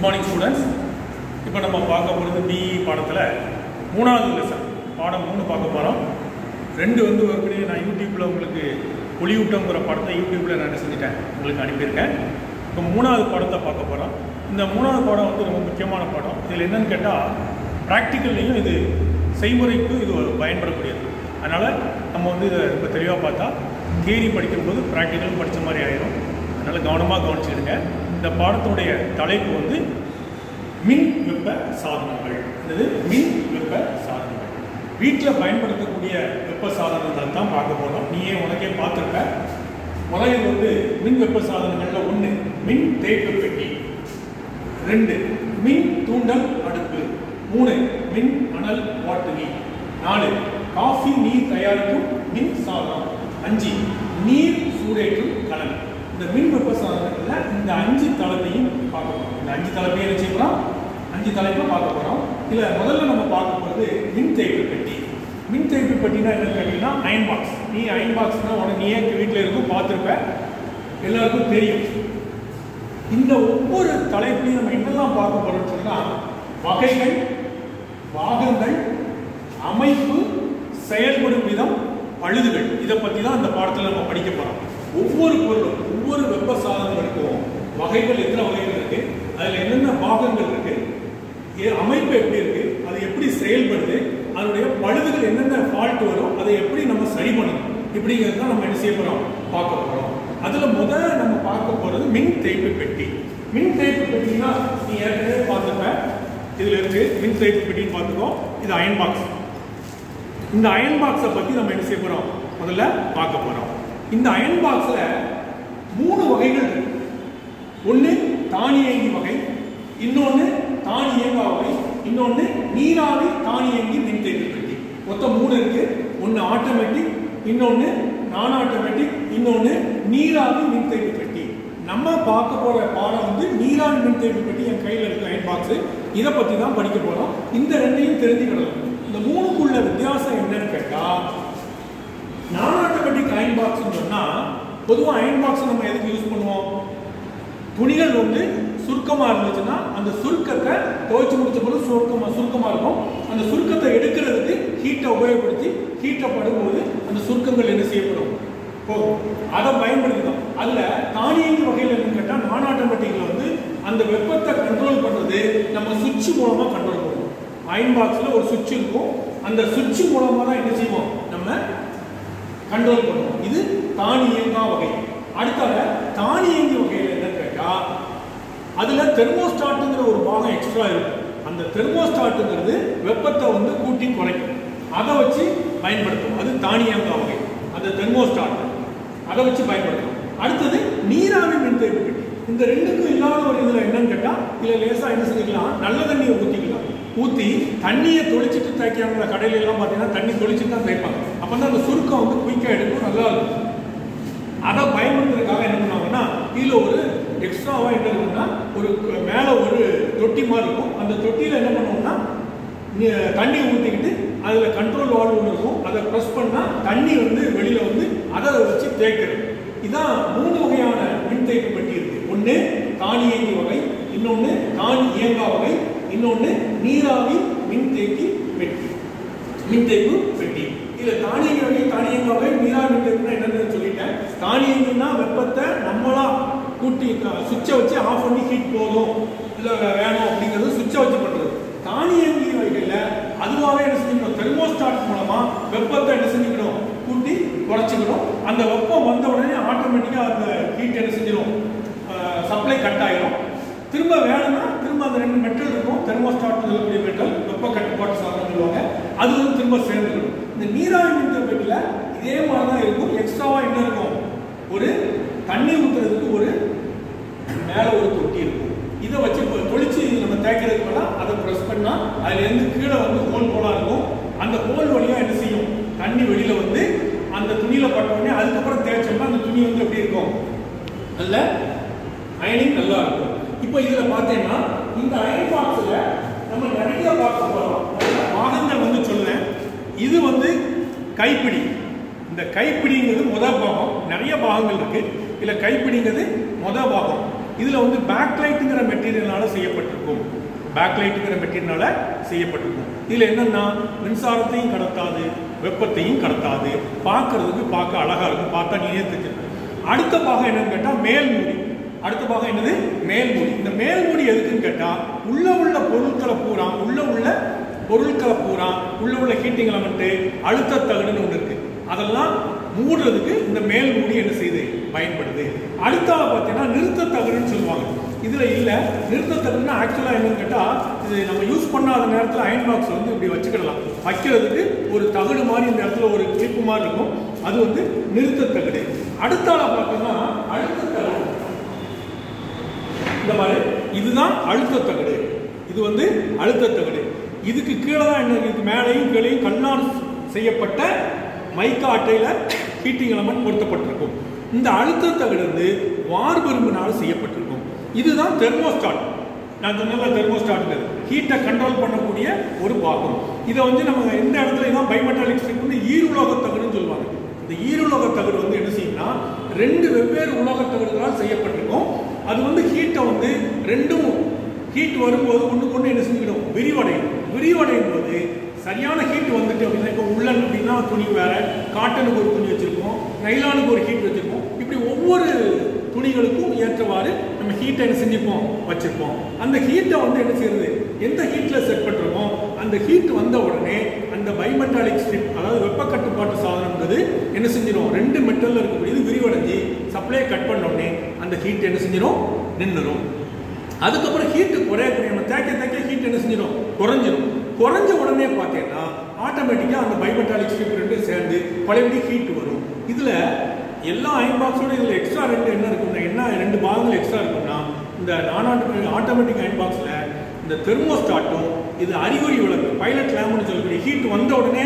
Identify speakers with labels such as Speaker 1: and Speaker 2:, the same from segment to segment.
Speaker 1: good morning students இப்போ நம்ம பார்க்க போகிறது பிஇ பாடத்தில் மூணாவது லெசன் பாடம் மூணு பார்க்க போகிறோம் ரெண்டு வந்து ஏற்கனவே நான் யூடியூப்பில் உங்களுக்கு ஒளியூட்டங்கிற படத்தை யூடியூப்பில் நான் என்ன செஞ்சுட்டேன் உங்களுக்கு அனுப்பியிருக்கேன் இப்போ மூணாவது படத்தை பார்க்க போகிறோம் இந்த மூணாவது பாடம் வந்து ரொம்ப முக்கியமான பாடம் இதில் என்னன்னு கேட்டால் ப்ராக்டிக்கல்லையும் இது செய்முறைக்கு இது ஒரு பயன்படக்கூடியது அதனால் நம்ம வந்து இதை ரொம்ப தெளிவாக பார்த்தா தியரி படிக்கும்போது ப்ராக்டிக்கலும் படித்த மாதிரி ஆயிரும் அதனால் கவனமாக கவனிச்சுக்கிடுங்க இந்த பாடத்துடைய தலைப்பு வந்து மின் வெப்ப சாதனங்கள் என்னது மின் வெப்ப சாதனங்கள் வீட்டில் பயன்படுத்தக்கூடிய வெப்ப சாதனங்கள் தான் பார்க்க போகிறோம் நீயே உனக்கே பார்த்துருக்க முதலில் வந்து மின் வெப்ப சாதனங்களில் ஒன்று மின் தேய்ப்பு பெட்டி ரெண்டு மின் தூண்டல் அடுப்பு மூணு மின் அனல் வாட்டுவி நாலு காஃபி நீர் தயாரிக்கும் மின் சாதனம் அஞ்சு நீர் சூடேற்றும் கலன் இந்த மின் வெப்ப சாதனங்கள்ல இந்த அஞ்சு தலைப்பையும் பார்க்க போறோம் இந்த அஞ்சு தலைப்பையும் என்ன செய்ய போறோம் அஞ்சு தலைப்பை பார்க்க போறோம் இதுல முதல்ல நம்ம பார்க்க போறது மின் தேய்ப்பு பெட்டி மின் தேய்ப்பு பெட்டினா என்னன்னு கேட்டீங்கன்னா அயன் பாக்ஸ் நீ அயன் பாக்ஸ்னா உனக்கு நீயே வீட்டில் இருக்கும் பார்த்துருப்ப எல்லாருக்கும் தெரியும் இந்த ஒவ்வொரு தலைப்பையும் நம்ம என்னெல்லாம் பார்க்க போறோம்னு சொன்னா வகைகள் பாகங்கள் அமைப்பு செயல்படும் விதம் பழுதுகள் இதை பற்றி தான் இந்த பாடத்தில் நம்ம படிக்க போறோம் ஒவ்வொரு பொருளும் ஒவ்வொரு வெப்ப சாதனங்களுக்கும் வகைகள் எத்தனை வகைகள் இருக்கு அதில் என்னென்ன பாகங்கள் இருக்கு எ- அமைப்பு எப்படி இருக்கு அது எப்படி செயல்படுது அதனுடைய பழுதுகள் என்னென்ன ஃபால்ட் வரும் அதை எப்படி நம்ம சரி பண்ணணும் இப்படிங்கிறது தான் நம்ம என்ன செய்ய போறோம் பார்க்க போறோம் அதுல முதல்ல நம்ம பார்க்க போறது மின் தேய்ப்பு பெட்டி மின் தேய்ப்பு பெட்டினா நீ ஏற்கனவே பார்த்துப்ப இதுல இருக்கு மின் தேய்ப்பு பெட்டின்னு பார்த்துக்கோ இது அயன் பாக்ஸ் இந்த அயன் பாக்ஸை பத்தி நம்ம என்ன செய்ய போறோம் முதல்ல பார்க்க போறோம் இந்த அயன் பாக்ஸ்ல மூணு வகைகள் இருக்கு ஒன்று தானியங்கி வகை இன்னொன்று தானியங்கா வகை இன்னொன்று நீராவி தானியங்கி மின்தேக்கு பெட்டி மொத்தம் மூணு இருக்கு ஒன்று ஆட்டோமேட்டிக் இன்னொன்று நான் ஆட்டோமேட்டிக் இன்னொன்று நீராவி மின்தேக்கு பெட்டி நம்ம பார்க்க போற பாடம் வந்து நீராவி மின்தேக்கு பெட்டி என் கையில் இருக்கு அயன் பாக்ஸ் இதை பற்றி தான் படிக்க போறோம் இந்த ரெண்டையும் தெரிஞ்சுக்கிடலாம் இந்த மூணுக்குள்ள வித்தியாசம் என்னன்னு கேட்டா நான் ஆட்டோமேட்டிக் அயன் பாக்ஸ்னு சொன்னா பொதுவாக அயன் பாக்ஸ் நம்ம எதுக்கு யூஸ் பண்ணுவோம் துணிகள் வந்து சுருக்கமா இருந்துச்சுன்னா அந்த சுருக்கத்தை துவைச்சு முடிச்ச பிறகு சுருக்கமா சுருக்கமா இருக்கும் அந்த சுருக்கத்தை எடுக்கிறதுக்கு ஹீட்டை உபயோகப்படுத்தி ஹீட்டை படும்போது அந்த சுருக்கங்கள் என்ன செய்யப்படும் போகும் அதை பயன்படுத்திதான் அதுல தானியங்கி வகையில் என்னன்னு கேட்டா நான் ஆட்டோமேட்டிக்ல வந்து அந்த வெப்பத்தை கண்ட்ரோல் பண்றது நம்ம சுவிட்ச் மூலமா கண்ட்ரோல் பண்ணுவோம் அயன் பாக்ஸ்ல ஒரு சுவிட்ச் இருக்கும் அந்த சுவிட்ச் மூலமா தான் என்ன செய்வோம் நம்ம கண்ட்ரோல் பண்ணுவோம் இது தானியங்கா வகை அடுத்தது தானியங்கி வகையில் என்ன கேட்டா அதுல தெர்மோஸ்டாட்டுங்கிற ஒரு பாகம் எக்ஸ்ட்ரா இருக்கும் அந்த தெர்மோஸ்டாட்டுங்கிறது வெப்பத்தை வந்து கூட்டி குறைக்கும் அதை வச்சு பயன்படுத்தும் அது தானியங்கா வகை அந்த தெர்மோஸ்டாட் அதை வச்சு பயன்படுத்தும் அடுத்தது நீராவி மின்தேக்கு பெட்டி இந்த ரெண்டுக்கும் இல்லாத ஒரு இதுல என்னன்னு கேட்டா இதுல லேசா என்ன செஞ்சுக்கலாம் நல்ல தண்ணியை ஊத்திக்கலாம் ஊத்தி தண்ணியை தொளிச்சிட்டு தேய்க்காங்க கடையில எல்லாம் பார்த்தீங்கன்னா தண்ணி தொளிச்சிட்டு தான் தேய்ப்பாங்க அப்பதான் அந்த சுருக்கம் வந்து குயிக்கா எடுக்கும் நல்லா இருக்கும் அதை பயன்படுத்துறதுக்காக என்ன பண்ணுவாங்கன்னா இதுல ஒரு எக்ஸ்ட்ராவா என்ன இருக்குன்னா ஒரு க- மேல ஒரு தொட்டி மாதிரி இருக்கும் அந்த தொட்டியில என்ன பண்ணுவோம்னா நீ- தண்ணி ஊற்றிக்கிட்டு அதுல கண்ட்ரோல் வால்வ் ஒன்று இருக்கும் அதை ப்ரெஸ் பண்ணா தண்ணி வந்து வெளியில வந்து அதை வச்சு தேய்க்கிறது இதான் மூணு வகையான மின் தேய்ப்பு பெட்டி இருக்கு ஒன்று தானியங்கி வகை இன்னொன்று தானி இயங்கா வகை இன்னொன்று நீராவி மின் தேக்கி பெட்டி மின்தேய்ப்பு பெட்டி இதுல தானியங்கி வகை தானியங்கி வகை நீரா மின்தேய்ப்புனா என்னன்னு சொல்லிட்டேன் தானியங்கினா வெப்பத்தை நம்மளா கூட்டி சுவிட்சை வச்சு ஆஃப் பண்ணி ஹீட் போதும் இல்ல வேணும் அப்படிங்கிறது சுவிட்சை வச்சு பண்றது தானியங்கி வகைகள்ல அதுவாகவே என்ன செஞ்சுக்கணும் தெர்மோஸ்டாட் மூலமா வெப்பத்தை என்ன செஞ்சுக்கணும் கூட்டி குறைச்சிக்கணும் அந்த வெப்பம் வந்த உடனே ஆட்டோமேட்டிக்கா அந்த ஹீட் என்ன செஞ்சிடும் சப்ளை கட் ஆயிரும் திரும்ப வேணும்னா திரும்ப அந்த ரெண்டு மெட்டல் இருக்கும் தெர்மோஸ்டாட் சொல்லக்கூடிய மெட்டல் வெப்ப கட்டுப்பாட்டு சாதனம் சொல்லுவாங்க அது வந்து திரும்ப சேர்ந்துக்கணும் இந்த நீராவி மின்தேக்கு பெட்டியில இதே மாதிரி தான் இருக்கும் எக்ஸ்ட்ராவா என்ன இருக்கும் ஒரு தண்ணி ஊத்துறதுக்கு ஒரு மேல ஒரு தொட்டி இருக்கும் இதை வச்சு இப்போ தொளிச்சு நம்ம தேய்க்கிறதுக்கு மேல அதை ப்ரெஸ் பண்ணா அதுல இருந்து கீழே வந்து ஹோல் போலா இருக்கும் அந்த ஹோல் வழியா என்ன செய்யும் தண்ணி வெளியில வந்து அந்த துணியில பட்ட உடனே அதுக்கப்புறம் தேய்ச்சோம்னா அந்த துணி வந்து எப்படி இருக்கும் நல்ல அயனிங் நல்லா இருக்கும் இப்போ இதுல பார்த்தீங்கன்னா இந்த அயன் பாக்ஸ்ல நம்ம நிறைய பார்க்க போறோம் அதுல பாகங்கள் வந்து சொல்லுவேன் இது வந்து கைப்பிடி இந்த கைப்பிடிங்கிறது முத பாகம் நிறைய பாகங்கள் இருக்கு இதுல கைப்பிடிங்கிறது முத பாகம் இதில் வந்து பேக்லைட்டுங்கிற மெட்டீரியல்னால செய்யப்பட்டிருக்கும் பேக்லைட்டுங்கிற மெட்டீரியல்னால செய்யப்பட்டிருக்கும் இதில் என்னன்னா மின்சாரத்தையும் கடத்தாது வெப்பத்தையும் கடத்தாது பார்க்கறதுக்கு பார்க்க அழகா இருக்கும் பார்த்தா நீனே தெரிஞ்சிருக்கும் அடுத்த பாகம் என்னன்னு கேட்டால் மேல் மூடி அடுத்த பாகம் என்னது மேல் மூடி இந்த மேல் மூடி எதுக்குன்னு கேட்டால் உள்ள உள்ள பொருட்களை பூரா உள்ள உள்ள பொருட்களை பூரா உள்ள உள்ள ஹீட்டிங் எலமெண்ட் அழுத்த தகடுன்னு ஒன்று இருக்கு அதெல்லாம் மூடுறதுக்கு இந்த மேல் மூடி என்ன செய்யுது பயன்படுது அடுத்தால பார்த்தீங்கன்னா நிறுத்த தகடுன்னு சொல்லுவாங்க இதுல இல்ல நிறுத்த தகடுன்னா ஆக்சுவலா என்னன்னு கேட்டா இது நம்ம யூஸ் பண்ணாத நேரத்தில் அயன் பாக்ஸ் வந்து இப்படி வச்சுக்கிடலாம் வைக்கிறதுக்கு ஒரு தகடு மாதிரி இந்த இடத்துல ஒரு கிளிப்பு மாதிரி இருக்கும் அது வந்து நிறுத்த தகடு அடுத்தால பார்த்தீங்கன்னா அழுத்த தகடு இந்த மாதிரி இதுதான் அழுத்த தகடு இது வந்து அழுத்த தகடு இதுக்கு கீழே தான் என்ன இருக்கு மேலேயும் கீழேயும் கண்ணால் செய்யப்பட்ட மைக்கா அட்டையில ஹீட்டிங் எலமெண்ட் பொருத்தப்பட்டிருக்கும் இந்த அழுத்த தகடு வந்து வார்பெரும்பினால் செய்யப்பட்டிருக்கும் இதுதான் தெர்மோஸ்டாட் நான் சொன்னல தெர்மோஸ்டாட் ஹீட்டை கண்ட்ரோல் பண்ணக்கூடிய ஒரு பாகம் இதை வந்து நம்ம எந்த இடத்துல இதான் பைமெட்டாலிக் ஸ்ட்ரிப் வந்து ஈருலோக தகடுன்னு சொல்லுவாங்க இந்த ஈருலோக தகடு வந்து என்ன செய்யும்னா ரெண்டு வெவ்வேறு உலோக தகடுகளால் செய்யப்பட்டிருக்கும் அது வந்து ஹீட்டை வந்து ரெண்டும் ஹீட் வரும்போது ஒன்றுக்கு ஒன்று என்ன செஞ்சுக்கிடும் விரிவடையும் விரிவடையும் போது சரியான ஹீட் வந்துட்டு அப்படின்னா இப்போ உள்ளன் அப்படின்னா துணி வேற காட்டனுக்கு ஒரு துணி வச்சிருப்போம் நைலானுக்கு ஒரு ஹீட் வச்சிருப்போம் இப்படி ஒவ்வொரு துணிகளுக்கும் ஏற்றவாறு நம்ம ஹீட்டை என்ன செஞ்சுப்போம் வச்சிருப்போம் அந்த ஹீட்டை வந்து என்ன செய்யறது எந்த ஹீட்ல செட் பண்றோமோ அந்த ஹீட் வந்த உடனே அந்த பைமெட்டாலிக் ஸ்ட்ரிப் அதாவது வெப்ப கட்டுப்பாட்டு சாதனம்ன்றது என்ன செஞ்சிடும் ரெண்டு மெட்டல்ல இருக்கக்கூடியது விரிவடைஞ்சு சப்ளையை கட் பண்ண உடனே அந்த ஹீட் என்ன செஞ்சிடும் நின்றுடும் அதுக்கப்புறம் ஹீட்டு குறைய குறைய நம்ம தேக்க தேக்க ஹீட் என்ன செஞ்சிடும் குறைஞ்சிரும் குறைஞ்ச உடனே பார்த்தீங்கன்னா ஆட்டோமேட்டிக்காக அந்த பைமெட்டாலிக் ஸ்ட்ரிப் ரெண்டும் சேர்ந்து பழையபடி ஹீட் வரும் இதில் எல்லா அயன் பாக்ஸோட இதில் எக்ஸ்ட்ரா ரெண்டு என்ன இருக்குன்னா என்ன ரெண்டு பாகங்கள் எக்ஸ்ட்ரா இருக்குன்னா இந்த நான் ஆட்டோமேட்டிக் ஆட்டோமேட்டிக் அயன் பாக்ஸில் இந்த தெர்மோஸ்டாட்டும் இது அறிகுறி விளக்கு பைலட் லேம்ப்னு சொல்லக்கூடிய ஹீட் வந்த உடனே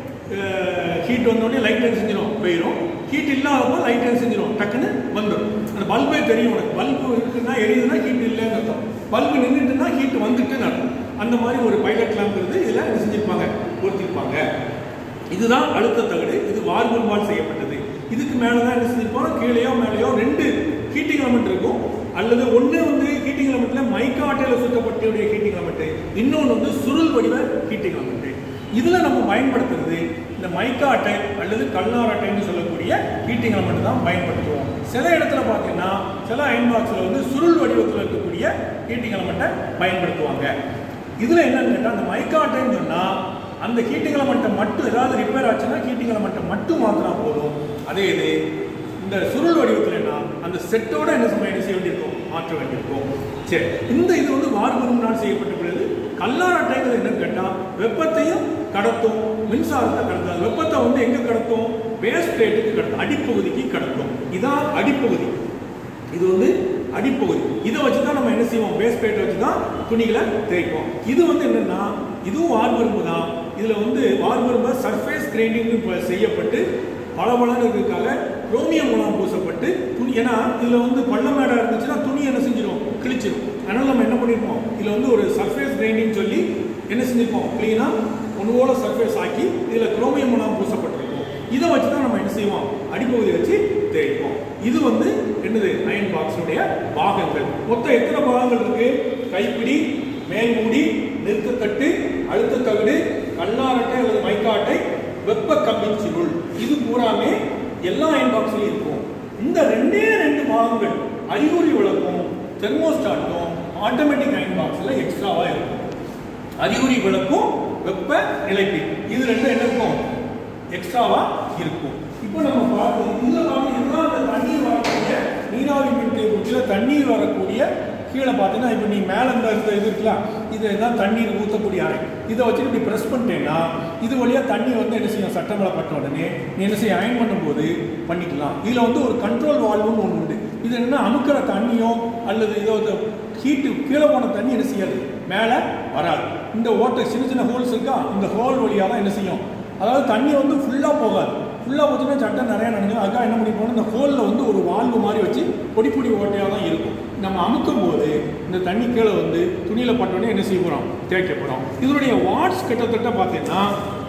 Speaker 1: ஹீட் வந்த உடனே லைட் என்ன செஞ்சிடும் போயிடும் ஹீட் இல்லாதப்போ லைட் என்ன செஞ்சிடும் டக்குன்னு வந்துடும் அந்த பல்பே தெரியும் உனக்கு பல்பு இருக்குன்னா எரியுதுன்னா ஹீட் இல்லைன்னு அர்த்தம் பல்பு நின்றுட்டுன்னா ஹீட் வந்துட்டுன்னு அர்த்தம் அந்த மாதிரி ஒரு பைலட் லேம்ப் இருந்து இதில் என்ன செஞ்சிருப்பாங்க பொருத்திருப்பாங்க இதுதான் அழுத்த தகடு இது வார்புல்பால் செய்யப்பட்டது இதுக்கு மேலே தான் என்ன செஞ்சிருப்பாங்க கீழேயோ மேலேயோ ரெண்டு ஹீட்டிங் எலமெண்ட் இருக்கும் அல்லது ஒன்று வந்து ஹீட்டிங் எலமெண்ட்ல மைக்கா ஆட்டையில் சுத்தப்பட்டுடைய ஹீட்டிங் எலமெண்ட் இன்னொன்று வந்து சுருள் வடிவ ஹீட்டிங் எலமெண்ட் இதில் நம்ம பயன்படுத்துறது இந்த மைக்கா அட்டை அல்லது கல்லார் அட்டைன்னு சொல்லக்கூடிய ஹீட்டிங் எலமெண்ட் தான் பயன்படுத்துவோம் சில இடத்துல பார்த்தீங்கன்னா சில அயன் பாக்ஸில் வந்து சுருள் வடிவத்தில் இருக்கக்கூடிய ஹீட்டிங் எலமெண்ட்டை பயன்படுத்துவாங்க இதில் என்னன்னு கேட்டால் அந்த மைக்கா அட்டைன்னு சொன்னால் அந்த ஹீட்டிங் எலமெண்ட்டை மட்டும் ஏதாவது ரிப்பேர் ஆச்சுன்னா ஹீட்டிங் எலமெண்ட்டை மட்டும் மாற்றினா போதும் அதே இது இந்த சுருள் வடிவத்தில் என்ன அந்த செட்டோட என்ன சமயம் என்ன செய்ய வேண்டியிருக்கும் மாற்ற வேண்டியிருக்கும் சரி இந்த இது வந்து வார்புறும் செய்யப்பட்டுள்ளது கல்லார் அட்டைகள் என்னன்னு கேட்டால் வெப்பத்தையும் கடத்தும் மின்சாரத்தை கடத்தாது வெப்பத்தை வந்து எங்க கடத்தும் பேஸ் பிளேட்டுக்கு கடத்தும் அடிப்பகுதிக்கு கடத்தும் இதான் அடிப்பகுதி இது வந்து அடிப்பகுதி இதை வச்சு தான் நம்ம என்ன செய்வோம் பேஸ் பிளேட்டை வச்சு தான் துணிகளை தேய்ப்போம் இது வந்து என்னன்னா இதுவும் வார்பரும்பு தான் இதில் வந்து வார்பரும்பை சர்ஃபேஸ் கிரைண்டிங் செய்யப்பட்டு பளபளன்னு இருக்கிறதுக்காக குரோமியம் மூலம் பூசப்பட்டு துணி ஏன்னா இதில் வந்து பள்ளமேடாக இருந்துச்சுன்னா துணி என்ன செஞ்சிடும் கிழிச்சிடும் அதனால் நம்ம என்ன பண்ணியிருப்போம் இதில் வந்து ஒரு சர்ஃபேஸ் கிரைண்டிங் சொல்லி என்ன செஞ்சிருப்போம் க்ளீனாக ஒன்றுவோட சர்ஃபேஸ் ஆக்கி இதில் குரோமியம் மூலம் பூசப்பட்டிருக்கும் இதை வச்சு தான் நம்ம என்ன செய்வோம் அடிப்பகுதி வச்சு தேய்ப்போம் இது வந்து என்னது அயன் பாக்ஸுடைய பாகங்கள் மொத்தம் எத்தனை பாகங்கள் இருக்கு கைப்பிடி மேல் மூடி நிறுத்தத்தட்டு அழுத்த தகடு கல்லாரட்டை அல்லது மைக்காட்டை வெப்ப கம்பின் சுருள் இது பூராமே எல்லா அயன் பாக்ஸ்லையும் இருக்கும் இந்த ரெண்டே ரெண்டு பாகங்கள் அறிகுறி விளக்கும் தெர்மோஸ்டாட்டும் ஆட்டோமேட்டிக் அயன் பாக்ஸில் எக்ஸ்ட்ராவாக இருக்கும் அறிகுறி விளக்கும் வெப்ப நிலைப்பி இது ரெண்டும் என்ன இருக்கும் எக்ஸ்ட்ராவா இருக்கும் இப்போ நம்ம பார்த்து இதுல பார்த்து இதுதான் அந்த தண்ணீர் வரக்கூடிய நீராவி மின் தேக்குச்சியில் தண்ணீர் வரக்கூடிய கீழே பார்த்தீங்கன்னா இப்போ நீ மேலே இந்த இருக்க இது இருக்கலாம் இது தான் தண்ணீர் ஊற்றக்கூடிய அறை இதை வச்சு இப்படி ப்ரெஸ் பண்ணிட்டேன்னா இது வழியாக தண்ணி வந்து என்ன செய்யும் சட்டமலை பட்ட உடனே நீ என்ன செய்ய அயன் பண்ணும்போது பண்ணிக்கலாம் இதில் வந்து ஒரு கண்ட்ரோல் வால்வுன்னு ஒன்று உண்டு இது என்ன அமுக்கிற தண்ணியோ அல்லது இதோ ஹீட்டு கீழே போன தண்ணி என்ன செய்யாது மேலே வராது இந்த ஓட்டை சின்ன சின்ன ஹோல்ஸ் இருக்கா இந்த ஹோல் வழியாக தான் என்ன செய்யும் அதாவது தண்ணி வந்து ஃபுல்லாக போகாது ஃபுல்லாக போச்சுன்னா சட்டை நிறையா நடந்துடும் அதுக்காக என்ன பண்ணி போகணும் இந்த ஹோலில் வந்து ஒரு வால்வு மாதிரி வச்சு பொடி பொடி ஓட்டையாக தான் இருக்கும் நம்ம அமுக்கும் போது இந்த தண்ணி கீழே வந்து துணியில் பட்டோடனே என்ன செய்ய போகிறோம் தேய்க்க போகிறோம் இதனுடைய வாட்ஸ் கிட்டத்தட்ட பார்த்தீங்கன்னா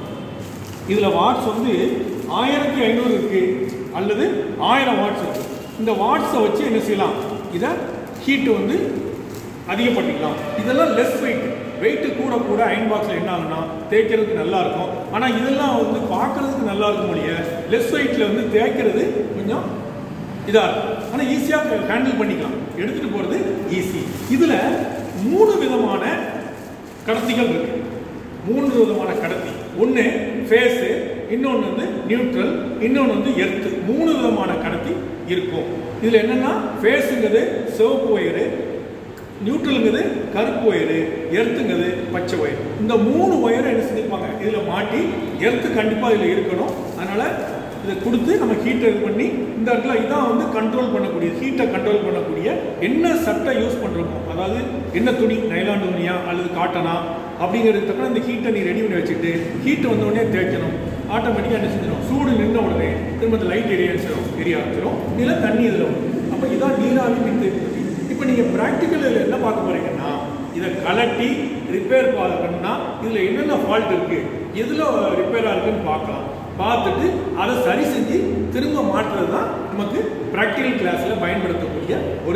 Speaker 1: இதில் வாட்ஸ் வந்து ஆயிரத்தி ஐநூறு இருக்குது அல்லது ஆயிரம் வாட்ஸ் இருக்குது இந்த வாட்ஸை வச்சு என்ன செய்யலாம் இதை ஹீட்டு வந்து அதிகப்படுத்திக்கலாம் இதெல்லாம் லெஸ் வெயிட் வெயிட் கூட கூட அயன் பாக்ஸில் என்ன ஆகும்னா தேய்க்கிறதுக்கு நல்லா இருக்கும் ஆனால் இதெல்லாம் வந்து பார்க்கறதுக்கு நல்லா இருக்கும் ஒழிய லெஸ் வெயிட்டில் வந்து தேய்க்கிறது கொஞ்சம் இதாக இருக்கும் ஆனால் ஈஸியாக ஹேண்டில் பண்ணிக்கலாம் எடுத்துகிட்டு போகிறது ஈஸி இதில் மூணு விதமான கடத்திகள் இருக்கு மூன்று விதமான கடத்தி ஒன்று ஃபேஸு இன்னொன்று வந்து நியூட்ரல் இன்னொன்று வந்து எர்த்து மூணு விதமான கடத்தி இருக்கும் இதில் என்னென்னா ஃபேஸுங்கிறது சிவப்பு ஒயரு நியூட்ரலுங்கிறது கருப்பு ஒயரு எர்த்துங்கிறது பச்சை ஒயர் இந்த மூணு ஒயரை என்ன செஞ்சிருப்பாங்க இதில் மாட்டி எர்த்து கண்டிப்பாக இதில் இருக்கணும் அதனால் இதை கொடுத்து நம்ம ஹீட்டை இது பண்ணி இந்த இடத்துல இதான் வந்து கண்ட்ரோல் பண்ணக்கூடிய ஹீட்டை கண்ட்ரோல் பண்ணக்கூடிய என்ன சட்டை யூஸ் பண்ணுறோமோ அதாவது என்ன துணி நைலான் துணியா அல்லது காட்டனா அப்படிங்கிறது தக்கன இந்த ஹீட்டை நீ ரெடி பண்ணி வச்சுட்டு ஹீட்டை வந்த உடனே தேய்க்கணும் ஆட்டோமேட்டிக்காக என்ன செஞ்சிடும் சூடு நின்ற உடனே திரும்ப இந்த லைட் எரிய ஆரம்பிச்சிடும் எரிய ஆரம்பிச்சிடும் இதில் தண்ணி இதில் வரும் அப்போ இதான் நீராவி மின்தேக்கி இப்போ நீங்கள் ப்ராக்டிக்கலில் என்ன பார்க்க போறீங்கன்னா இதை கலட்டி ரிப்பேர் பண்ணா இதில் என்னென்ன ஃபால்ட் இருக்கு எதில் ரிப்பேராக இருக்குன்னு பார்க்கலாம் பார்த்துட்டு அதை சரி செஞ்சு திரும்ப மாற்றுறது தான் நமக்கு ப்ராக்டிக்கல் கிளாஸில் பயன்படுத்தக்கூடிய ஒரு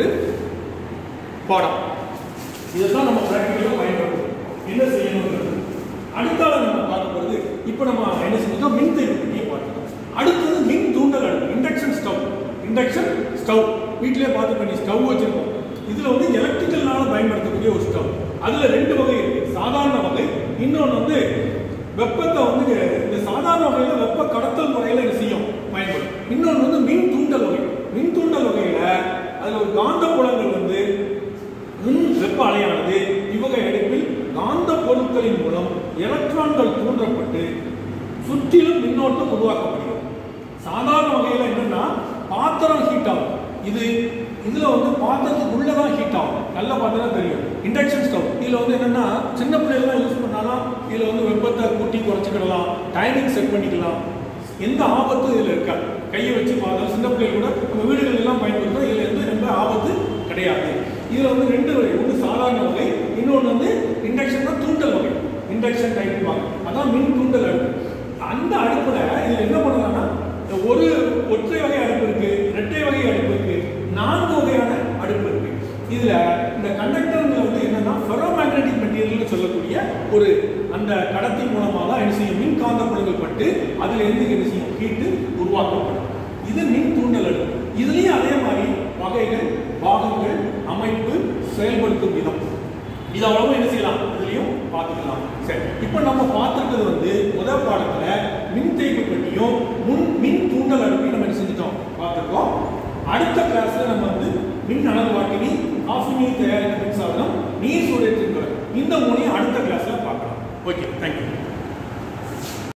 Speaker 1: பாடம் இதை தான் நம்ம ப்ராக்டிக்கலாக பயன்படுத்தணும் என்ன செய்யணுங்கிறது அடுத்தால நம்ம பார்க்க போகிறது இப்போ நம்ம என்ன செஞ்சோம் மின் தேய்ப்பு பற்றியே பார்த்தோம் அடுத்தது மின் தூண்டல் அடுப்பு இண்டக்ஷன் ஸ்டவ் இண்டக்ஷன் ஸ்டவ் வீட்டிலே பார்த்து பண்ணி ஸ்டவ் வச்சிருக்கோம் இதுல வந்து எலக்ட்ரிக்கல்னால பயன்படுத்தக்கூடிய ஒரு ஸ்டவ் அதுல ரெண்டு வகை இருக்கு சாதாரண வகை இன்னொன்று வந்து வெப்பத்தை வந்து இந்த சாதாரண வகையில வெப்ப கடத்தல் முறையில இது செய்யும் பயன்படும் இன்னொன்று வந்து மின் தூண்டல் வகை மின் தூண்டல் வகையில அதுல ஒரு காந்த புலங்கள் வந்து மின் வெப்ப அலையானது இவ்வகை அடுப்பில் காந்த பொருட்களின் மூலம் எலக்ட்ரான்கள் தூண்டப்பட்டு சுற்றிலும் மின்னோட்டம் உருவாக்கப்படுகிறது சாதாரண வகையில் என்னன்னா பாத்திரம் ஹீட் ஆகும் இது இதுல வந்து பாத்திரத்துக்கு உள்ளதான் ஹீட் ஆகும் நல்லா பார்த்தா தெரியும் இண்டக்ஷன் ஸ்டவ் இதுல வந்து என்னன்னா சின்ன பிள்ளைகள்லாம் யூஸ் பண்ணாலும் இதுல வந்து வெப்பத்தை கூட்டி குறைச்சிக்கிடலாம் டைமிங் செட் பண்ணிக்கலாம் எந்த ஆபத்தும் இதுல இருக்காது கையை வச்சு பார்த்தா சின்ன பிள்ளைகள் கூட நம்ம வீடுகள் எல்லாம் பயன்படுத்துறோம் இதுல எந்த எந்த ஆபத்து கிடையாது இதுல வந்து ரெண்டு வகை ஒன்று சாதாரண வகை இன்னொன்று வந்து இண்டக்ஷன் தான் தூண்டல் வகை இண்டக்ஷன் டைப் அதான் மின் தூண்டல் அடுப்பு அந்த அடுப்புல இதுல என்ன பண்ணலாம்னா இந்த ஒரு ஒற்றை வகை அடுப்பு இருக்கு இரட்டை வகை அடுப்பு இருக்கு நான்கு வகையான அடுப்பு இருக்கு இதுல இந்த கண்டக்டர்ல வந்து என்னன்னா ஃபெரோமேக்னெட்டிக் மெட்டீரியல்னு சொல்லக்கூடிய ஒரு அந்த கடத்தி மூலமா தான் என்ன செய்யும் மின் காந்த புலங்கள் பட்டு அதுல இருந்து என்ன செய்யும் ஹீட்டு உருவாக்கப்படும் இது மின் தூண்டல் அடுப்பு இதுலயும் அதே மாதிரி வகைகள் பாகங்கள் அமைப்பு செயல்படுத்தும் விதம் இது அவ்வளவு என்ன செய்யலாம் இதுலயும் பார்த்துக்கலாம் சரி இப்போ நம்ம பார்த்துருக்கிறது வந்து முதல் பாடத்துல மின் தேய்ப்பு பற்றியும் முன் மின் தூண்டல் அடுப்பையும் நம்ம என்ன செஞ்சுட்டோம் பார்த்துருக்கோம் அடுத்த கிளாஸ்ல நம்ம வந்து மின் அனல் வாட்டினி காஃபி நீர் தயாரித்த மின்சாதனம் நீர் சூடேற்றும் இந்த மூணையும் அடுத்த கிளாஸ்ல பார்க்கலாம் ஓகே தேங்க்யூ